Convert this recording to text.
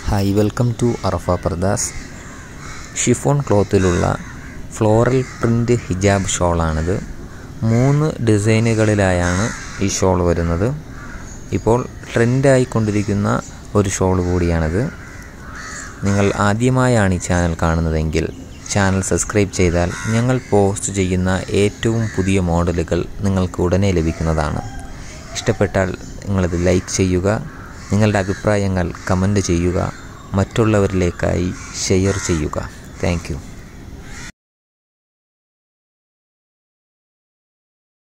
hi welcome to Arafa Pardas chiffon ക്ലോത്തിലുള്ള floral print hijab ഷോളാണിത് മൂന്ന് ഡിസൈനുകളിലായാണ് ഈ ഷോൾ വരുന്നത് ഇപ്പോൾ ട്രെൻഡായിക്കൊണ്ടിരിക്കുന്ന ഒരു ഷോൾ കൂടിയാണിത് നിങ്ങൾ ആദ്യമായാണ് ഈ ചാനൽ കാണുന്നതെങ്കിൽ ചാനൽ സബ്സ്ക്രൈബ് ചെയ്താൽ ഞങ്ങൾ പോസ്റ്റ് ചെയ്യുന്ന ഏറ്റവും പുതിയ മോഡലുകൾ നിങ്ങൾക്ക് ഉടനെ ലഭിക്കുന്നതാണ് ഇഷ്ടപ്പെട്ടാൽ നിങ്ങളിത് ലൈക്ക് ചെയ്യുക നിങ്ങളുടെ അഭിപ്രായങ്ങൾ കമൻറ്റ് ചെയ്യുക മറ്റുള്ളവരിലേക്കായി ഷെയർ ചെയ്യുക താങ്ക്